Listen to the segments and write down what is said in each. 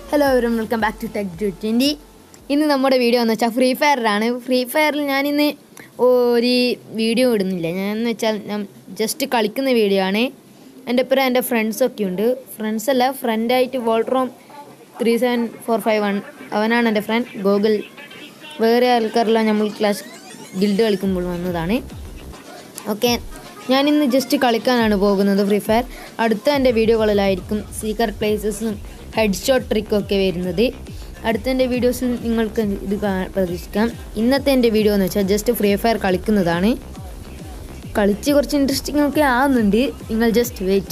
hello everyone welcome back to Tech two twenty ഇന്ന് നമ്മുടെ video എന്ന് വെച്ചാൽ ഫ്രീ ഫയറിലാണ് ഫ്രീ ഫയറിൽ ഞാനിന്ന് ഒരു വീഡിയോ ഇടുന്നില്ല ഞാൻ എന്ന് വെച്ചാൽ ഞാൻ ജസ്റ്റ് കളിക്കുന്ന വീഡിയോ ആണ് എൻ്റെ ഒപ്പം എൻ്റെ ഫ്രണ്ട്സൊക്കെ ഉണ്ട് ഫ്രണ്ട്സ് അല്ല ഫ്രണ്ടായിട്ട് Voltrom three seven four five one അവനാണ് എൻ്റെ ഫ്രണ്ട് ഗൂഗിൾ വേറെ ആൾക്കാരെല്ലാം നമ്മൾ ക്ലാസ് ഗിൽഡ് കളിക്കുമ്പോൾ വന്നതാണ് ഓക്കെ ഞാനിന്ന് ജസ്റ്റ് കളിക്കാനാണ് പോകുന്നത് ഫ്രീ ഫയർ അടുത്ത എൻ്റെ വീഡിയോകളിലായിരിക്കും സീക്രട്ട് പ്ലേസസും ഹെഡ് ഷോട്ട് ട്രിക്കും ഒക്കെ വരുന്നത് അടുത്ത എൻ്റെ വീഡിയോസിൽ നിങ്ങൾക്ക് ഇത് കാ- പ്രതീക്ഷിക്കാം ഇന്നത്തെ എൻ്റെ വീഡിയോ എന്ന് വെച്ചാൽ ജസ്റ്റ് ഫ്രീ ഫയർ കളിക്കുന്നതാണ് കളിച്ച് കുറച്ച് ഇൻട്രസ്റ്റിംഗ് ഒക്കെ ആവുന്നുണ്ട് നിങ്ങൾ ജസ്റ്റ് വെയിറ്റ്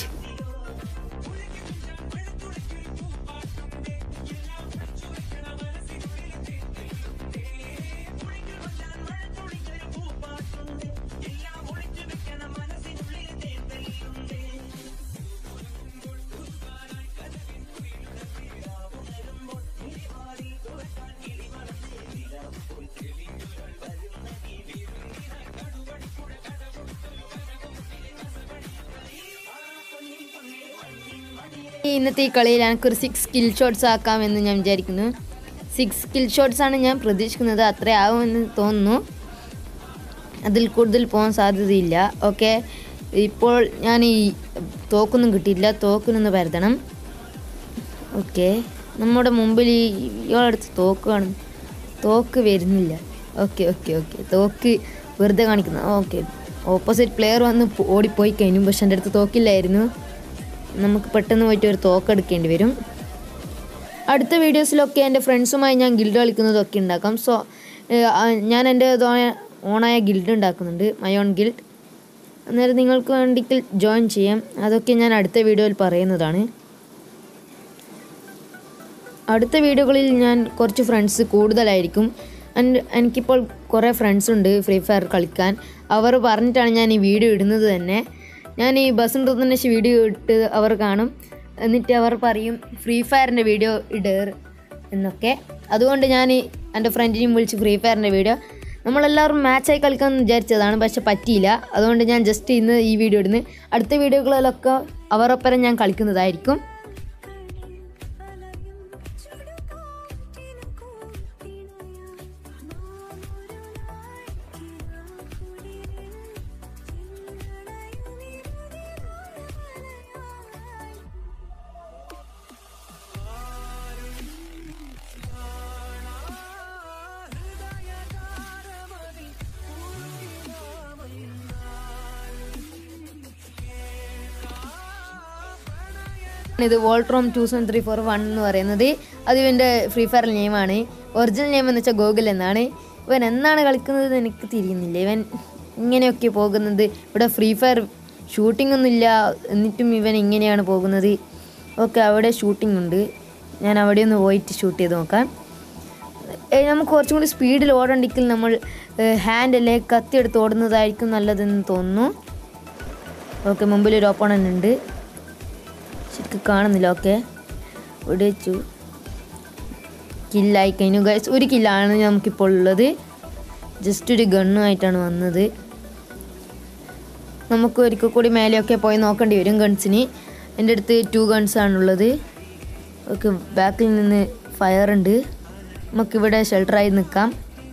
ഈ ഇന്നത്തെ ഈ കളിയിൽ എനിക്കൊരു സിക്സ് സ്കിൽ ഷോട്ട്സ് ആക്കാമെന്ന് ഞാൻ വിചാരിക്കുന്നു സിക്സ് സ്കിൽ ഷോട്ട്സ് ആണ് ഞാൻ പ്രതീക്ഷിക്കുന്നത് അത്ര ആവുമെന്ന് തോന്നുന്നു അതിൽ കൂടുതൽ പോകാൻ സാധ്യതയില്ല ഓക്കെ ഇപ്പോൾ ഞാൻ ഈ തോക്കൊന്നും കിട്ടിയില്ല തോക്കിനൊന്ന് പരതണം ഓക്കെ നമ്മുടെ മുമ്പിൽ ഈ ഇയാളടുത്ത് തോക്ക് കാണും തോക്ക് വരുന്നില്ല ഓക്കെ ഓക്കെ ഓക്കെ തോക്ക് വെറുതെ കാണിക്കുന്നു ഓക്കെ ഓപ്പോസിറ്റ് പ്ലെയർ വന്ന് പോ- ഓടിപ്പോയി കഴിഞ്ഞു പക്ഷെ എൻ്റെ അടുത്ത് തോക്കില്ലായിരുന്നു നമുക്ക് പെട്ടെന്ന് പോയിട്ട് ഒരു തോക്ക് എടുക്കേണ്ടി വരും അടുത്ത വീഡിയോസിലൊക്കെ എൻ്റെ ഫ്രണ്ട്സുമായി ഞാൻ ഗിൽഡ് കളിക്കുന്നതൊക്കെ ഉണ്ടാക്കാം സോ ഞാൻ എൻ്റെ ഓണായ ഗിൽഡ് ഉണ്ടാക്കുന്നുണ്ട് മൈ ഓൺ ഗിൽഡ് അന്നേരം നിങ്ങൾക്ക് വേണ്ടിക്ക് ജോയിൻ ചെയ്യാം അതൊക്കെ ഞാൻ അടുത്ത വീഡിയോയിൽ പറയുന്നതാണ് അടുത്ത വീഡിയോകളിൽ ഞാൻ കുറച്ച് ഫ്രണ്ട്സ് കൂടുതലായിരിക്കും And എനിക്കിപ്പോൾ കുറേ ഫ്രണ്ട്സ് ഉണ്ട് ഫ്രീ ഫയർ കളിക്കാൻ അവർ പറഞ്ഞിട്ടാണ് ഞാൻ ഈ വീഡിയോ ഇടുന്നത് തന്നെ ഞാൻ ഈ ബസ് തന്നെ വീഡിയോ ഇട്ട് അവർ കാണും എന്നിട്ട് അവർ പറയും ഫ്രീ ഫയറിൻ്റെ വീഡിയോ ഇടർ എന്നൊക്കെ അതുകൊണ്ട് ഞാൻ ഈ എൻ്റെ ഫ്രണ്ടിനെയും വിളിച്ച് ഫ്രീ ഫയറിൻ്റെ വീഡിയോ നമ്മളെല്ലാവരും മാച്ചായി കളിക്കാമെന്ന് വിചാരിച്ചതാണ് പക്ഷെ പറ്റിയില്ല അതുകൊണ്ട് ഞാൻ ജസ്റ്റ് ഇന്ന് ഈ വീഡിയോ ഇടുന്നു അടുത്ത വീഡിയോകളിലൊക്കെ അവരൊപ്പരം ഞാൻ കളിക്കുന്നതായിരിക്കും ഇത് Voltrom two seven three four one എന്ന് പറയുന്നത് അത് ഇവൻ്റെ ഫ്രീ ഫയർ നെയിമാണ് ഒറിജിനൽ നെയിം എന്ന് വെച്ചാൽ ഗൂഗിൾ എന്നാണ് ഇവൻ എന്നാണ് കളിക്കുന്നത് എന്ന് എനിക്ക് തിരിയുന്നില്ല ഇവൻ ഇങ്ങനെയൊക്കെ പോകുന്നത് ഇവിടെ ഫ്രീ ഫയർ ഷൂട്ടിംഗ് ഒന്നുമില്ല എന്നിട്ടും ഇവൻ ഇങ്ങനെയാണ് പോകുന്നത് ഓക്കെ അവിടെ ഷൂട്ടിംഗ് ഉണ്ട് ഞാൻ അവിടെ ഒന്ന് പോയിട്ട് ഷൂട്ട് ചെയ്ത് നോക്കാം ഏ, നമുക്ക് കുറച്ചും കൂടി സ്പീഡിൽ ഓടണ്ടെങ്കിൽ നമ്മൾ ഹാൻഡല്ലേ കത്തിയെടുത്ത് ഓടുന്നതായിരിക്കും നല്ലതെന്ന് തോന്നുന്നു ഓക്കെ മുമ്പിൽ ഒരു ഓപ്പണൻ്റ് ഉണ്ട് ശരിക്കും കാണുന്നില്ല ഓക്കെ ഇവിടെ വെച്ചു കില്ലായി കഴിഞ്ഞു ഗൈസ് ഒരു കില്ലാണ് നമുക്കിപ്പോൾ ഉള്ളത് ജസ്റ്റ് ഒരു ഗണ്ണുമായിട്ടാണ് വന്നത് നമുക്ക് ഒരിക്കൽ കൂടി മേലെയൊക്കെ പോയി നോക്കേണ്ടി വരും ഗൺസിന് എൻ്റെ അടുത്ത് ടു ഗൺസ് ആണുള്ളത് ഓക്കെ ബാക്കിൽ നിന്ന് ഫയർ ഉണ്ട് നമുക്കിവിടെ ഷെൽട്ടറായി നിൽക്കാം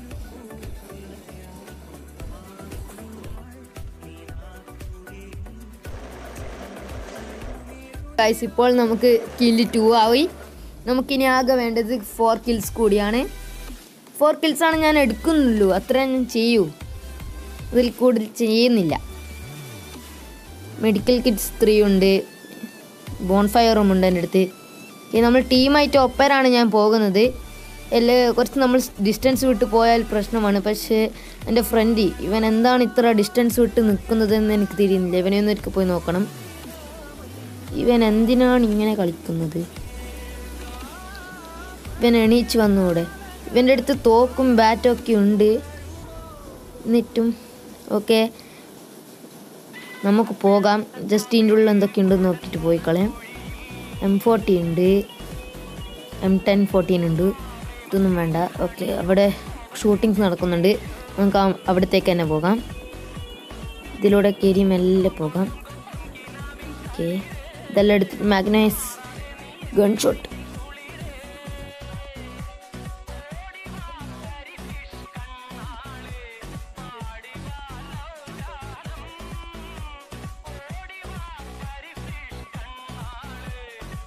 ഗൈസ് ഇപ്പോൾ നമുക്ക് കില്ല് ടു ആയി നമുക്കിനി ആകെ വേണ്ടത് ഫോർ കിൽസ് കൂടിയാണ് ഫോർ കിൽസാണ് ഞാൻ എടുക്കുന്നുള്ളൂ അത്ര ഞാൻ ചെയ്യൂ ഇതിൽ കൂടുതൽ ചെയ്യുന്നില്ല മെഡിക്കൽ കിറ്റ്സ് ത്രീ ഉണ്ട് ബോൺഫയറും ഉണ്ട് എൻ്റെ അടുത്ത് ഇനി നമ്മൾ ടീമായിട്ട് ഒപ്പരാണ് ഞാൻ പോകുന്നത് എല്ലാ കുറച്ച് നമ്മൾ ഡിസ്റ്റൻസ് വിട്ട് പോയാൽ പ്രശ്നമാണ് പക്ഷേ എൻ്റെ ഫ്രണ്ട് ഇവൻ എന്താണ് ഇത്ര ഡിസ്റ്റൻസ് വിട്ട് നിൽക്കുന്നതെന്ന് എനിക്ക് തിരിയുന്നില്ല ഇവനെ ഒന്ന് ഒരിക്കൽ പോയി നോക്കണം ഇവൻ എന്തിനാണ് ഇങ്ങനെ കളിക്കുന്നത് ഇവൻ എണീച്ച് വന്നൂടെ ഇവൻ്റെ അടുത്ത് തോക്കും ബാറ്റും ഒക്കെ ഉണ്ട് എന്നിട്ടും ഓക്കെ നമുക്ക് പോകാം ജസ്റ്റ് ഇതിൻ്റെ ഉള്ളിൽ എന്തൊക്കെ ഉണ്ടെന്ന് നോക്കിയിട്ട് പോയി കളയാം എം ഫോർട്ടി ഉണ്ട് എം ടെൻ ഫോർട്ടീൻ ഉണ്ട് ഇതൊന്നും വേണ്ട ഓക്കെ അവിടെ ഷൂട്ടിങ്സ് നടക്കുന്നുണ്ട് നമുക്ക് ആ- അവിടത്തേക്ക് തന്നെ പോകാം ഇതിലൂടെ കയറി മെല്ലെ പോകാം ഓക്കെ ഇതെല്ലാം എടുത്തിട്ട് മാഗ്നൈസ് ഗൺ ഷോട്ട്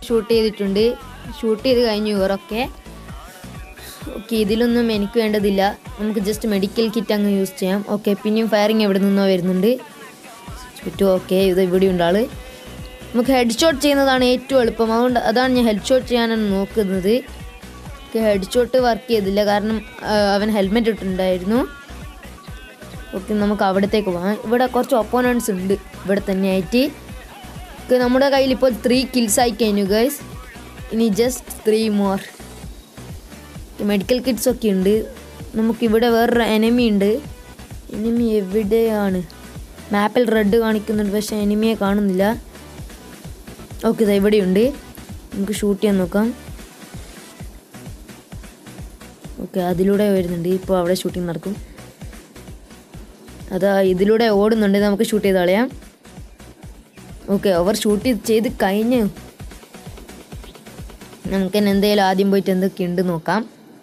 ഷൂട്ട് ചെയ്തിട്ടുണ്ട് ഷൂട്ട് ചെയ്ത് കഴിഞ്ഞു ഇവരൊക്കെ ഓക്കെ ഇതിലൊന്നും എനിക്ക് വേണ്ടതില്ല നമുക്ക് ജസ്റ്റ് മെഡിക്കൽ കിറ്റ് അങ്ങ് യൂസ് ചെയ്യാം ഓക്കെ പിന്നെയും ഫയറിങ് എവിടെ നിന്നോ വരുന്നുണ്ട് ചുറ്റും ഓക്കെ ഇത് ഇവിടെ ഉണ്ട് ആള് നമുക്ക് ഹെഡ് ഷോട്ട് ചെയ്യുന്നതാണ് ഏറ്റവും എളുപ്പം അതുകൊണ്ട് അതാണ് ഞാൻ ഹെഡ് ഷോട്ട് ചെയ്യാനാണ് നോക്കുന്നത് ഹെഡ് ഷോട്ട് വർക്ക് ചെയ്തില്ല കാരണം ആ, അവൻ ഹെൽമെറ്റ് ഇട്ടിട്ടുണ്ടായിരുന്നു ഓക്കെ നമുക്ക് അവിടത്തേക്ക് പോകാം ഇവിടെ കുറച്ച് ഒപ്പോണൻസ് ഉണ്ട് ഇവിടെ തന്നെ ആയിട്ട് ഓക്കെ നമ്മുടെ കയ്യിൽ ഇപ്പോൾ ത്രീ കിൽസ് ആയി കഴിഞ്ഞു ഗൈസ് ഇനി just three more medical kits ഒക്കെ ഉണ്ട് നമുക്കിവിടെ വേറൊരു എനിമി ഉണ്ട് എനിമി എവിടെയാണ് മാപ്പിൽ റെഡ് കാണിക്കുന്നുണ്ട് പക്ഷേ എനിമിയെ കാണുന്നില്ല ഓക്കെ ഇതാ ഇവിടെയുണ്ട് നമുക്ക് ഷൂട്ട് ചെയ്യാൻ നോക്കാം ഓക്കെ അതിലൂടെ വരുന്നുണ്ട് ഇപ്പോൾ അവിടെ ഷൂട്ടിംഗ് നടക്കും അതാ ഇതിലൂടെ ഓടുന്നുണ്ട് നമുക്ക് ഷൂട്ട് ചെയ്ത് കളയാം ഓക്കെ അവർ ഷൂട്ട് ചെയ്ത് കഴിഞ്ഞു നമുക്ക് തന്നെ എന്തായാലും ആദ്യം പോയിട്ട് എന്തൊക്കെയുണ്ട് നോക്കാം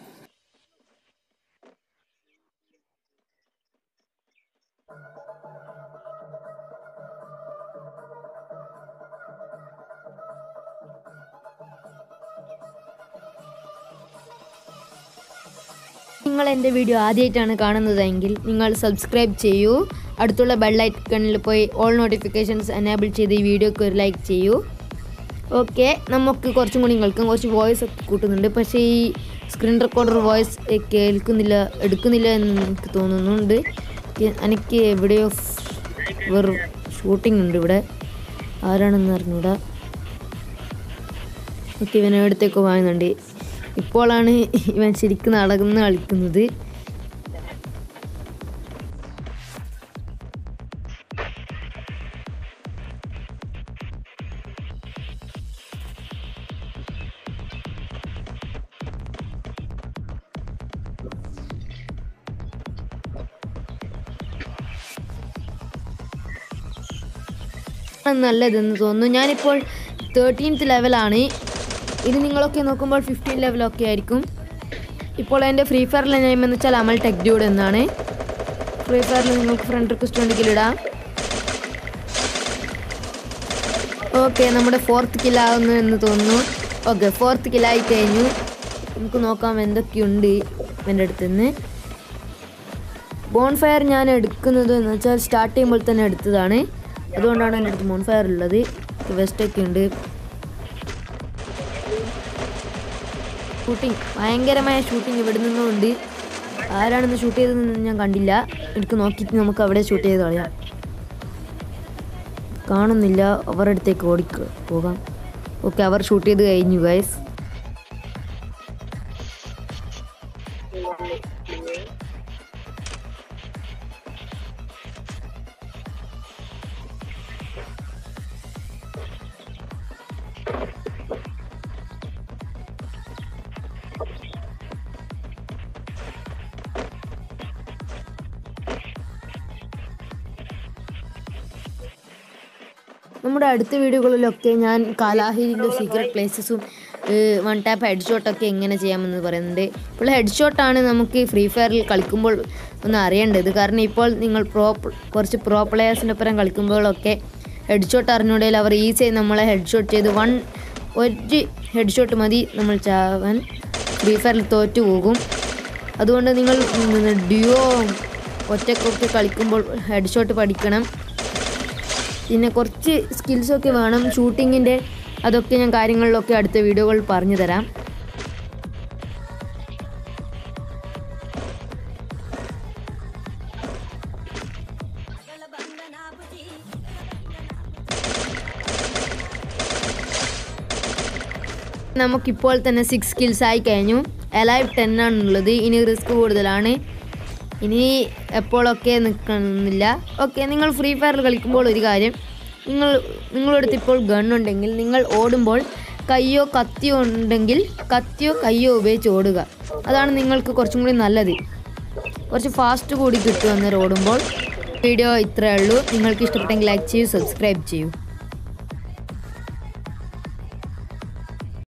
നിങ്ങൾ എൻ്റെ വീഡിയോ ആദ്യമായിട്ടാണ് കാണുന്നതെങ്കിൽ നിങ്ങൾ സബ്സ്ക്രൈബ് ചെയ്യൂ അടുത്തുള്ള ബെല്ലൈക്കണിൽ പോയി ഓൾ നോട്ടിഫിക്കേഷൻസ് എനേബിൾ ചെയ്ത് ഈ വീഡിയോക്ക് ഒരു ലൈക്ക് ചെയ്യൂ ഓക്കെ നമുക്ക് കുറച്ചും കൂടി കേൾക്കാം കുറച്ച് വോയിസ് ഒക്കെ കൂട്ടുന്നുണ്ട് പക്ഷേ ഈ സ്ക്രീൻ റെക്കോർഡർ വോയിസ് കേൾക്കുന്നില്ല എടുക്കുന്നില്ല എന്ന് എനിക്ക് തോന്നുന്നുണ്ട് എ- എനിക്ക് എവിടെയോ വെറും ഷൂട്ടിംഗ് ഉണ്ട് ഇവിടെ ആരാണെന്ന് അറിഞ്ഞൂടാ ഓക്കെ ഇവൻ എവിടത്തേക്ക് വാങ്ങുന്നുണ്ട് ഇപ്പോഴാണ് ഇവൻ ശരിക്കും നടന്ന് കളിക്കുന്നത് ആണ് നല്ലതെന്ന് തോന്നുന്നു ഞാനിപ്പോൾ തേർട്ടീൻത്ത് ലെവലാണ് ഇത് നിങ്ങളൊക്കെ നോക്കുമ്പോൾ ഫിഫ്റ്റീൻ ലെവലൊക്കെ ആയിരിക്കും ഇപ്പോൾ എൻ്റെ ഫ്രീ ഫയറിലെ നെയിം എന്ന് വെച്ചാൽ അമൽ ടെക് ഡ്യൂഡ് എന്നാണ് ഫ്രീ ഫയറിൽ നിങ്ങൾക്ക് ഫ്രണ്ട് റിക്വസ്റ്റ് ഉണ്ടെങ്കിൽ ഇടാം ഓക്കെ നമ്മുടെ ഫോർത്ത് കില്ലാവുന്നു എന്ന് തോന്നുന്നു ഓക്കെ ഫോർത്ത് കില്ലായി കഴിഞ്ഞു നമുക്ക് നോക്കാം എന്തൊക്കെയുണ്ട് എൻ്റെ അടുത്ത് നിന്ന് ബോൺ ഫയർ ഞാൻ എടുക്കുന്നത് എന്ന് വെച്ചാൽ സ്റ്റാർട്ട് ചെയ്യുമ്പോൾ തന്നെ എടുത്തതാണ് അതുകൊണ്ടാണ് എൻ്റെ അടുത്ത് ബോൺ ഫയർ ഉള്ളത് വെസ്റ്റൊക്കെ ഉണ്ട് ഷൂട്ടിംഗ് ഭയങ്കരമായ ഷൂട്ടിംഗ് ഇവിടെ നിന്നും ഉണ്ട് ആരാണെന്ന് ഷൂട്ട് ചെയ്തതെന്ന് ഞാൻ കണ്ടില്ല എനിക്ക് നോക്കിയിട്ട് നമുക്ക് അവിടെ ഷൂട്ട് ചെയ്ത് കളയാം കാണുന്നില്ല അവരുടെ അടുത്തേക്ക് ഓടി പോകാം ഓക്കെ അവർ ഷൂട്ട് ചെയ്ത് കഴിഞ്ഞു ഗൈസ് നമ്മുടെ അടുത്ത വീഡിയോകളിലൊക്കെ ഞാൻ കാലാഹിരിൻ്റെ സീക്രട്ട് പ്ലേസസും വൺ ടാപ്പ് ഹെഡ് ഷോട്ടൊക്കെ എങ്ങനെ ചെയ്യാമെന്ന് പറയുന്നുണ്ട് ഇപ്പോൾ ഹെഡ് ഷോട്ടാണ് നമുക്ക് ഫ്രീ ഫയറിൽ കളിക്കുമ്പോൾ ഒന്ന് അറിയേണ്ടത് കാരണം ഇപ്പോൾ നിങ്ങൾ പ്രോ കുറച്ച് പ്രോ പ്ലെയേഴ്സിൻ്റെ ഒപ്പം കളിക്കുമ്പോഴൊക്കെ ഹെഡ് ഷോട്ട് അറിഞ്ഞുകൊണ്ടെങ്കിൽ അവർ ഈസിയായി നമ്മളെ ഹെഡ് ഷോട്ട് ചെയ്ത് വൺ ഒരു ഹെഡ് ഷോട്ട് മതി നമ്മൾ ചാവാൻ ഫ്രീ ഫയറിൽ തോറ്റു പോകും അതുകൊണ്ട് നിങ്ങൾ ഡ്യുവോ ഒറ്റക്കൊക്കെ കളിക്കുമ്പോൾ ഹെഡ് ഷോട്ട് പഠിക്കണം പിന്നെ കുറച്ച് സ്കിൽസൊക്കെ വേണം ഷൂട്ടിങ്ങിൻ്റെ അതൊക്കെ ഞാൻ കാര്യങ്ങളിലൊക്കെ അടുത്ത വീഡിയോകൾ പറഞ്ഞു തരാം നമുക്കിപ്പോൾ തന്നെ സിക്സ് സ്കിൽസ് ആയി കഴിഞ്ഞു അലൈവ് ടെൻ ആണുള്ളത് ഇനി റിസ്ക് കൂടുതലാണ് ഇനി എപ്പോഴൊക്കെ നിൽക്കണമെന്നില്ല ഓക്കെ നിങ്ങൾ ഫ്രീ ഫയറിൽ കളിക്കുമ്പോൾ ഒരു കാര്യം നിങ്ങൾ നിങ്ങളുടെ അടുത്ത് ഇപ്പോൾ ഗണ്ണുണ്ടെങ്കിൽ നിങ്ങൾ ഓടുമ്പോൾ കയ്യോ കത്തിയോ ഉണ്ടെങ്കിൽ കത്തിയോ കയ്യോ ഉപയോഗിച്ച് ഓടുക അതാണ് നിങ്ങൾക്ക് കുറച്ചും കൂടി നല്ലത് കുറച്ച് ഫാസ്റ്റ് കൂടി കിട്ടും അന്നേരം ഓടുമ്പോൾ വീഡിയോ ഇത്രയേ ഉള്ളൂ നിങ്ങൾക്ക് ഇഷ്ടപ്പെട്ടെങ്കിൽ ലൈക്ക് ചെയ്യൂ സബ്സ്ക്രൈബ് ചെയ്യൂ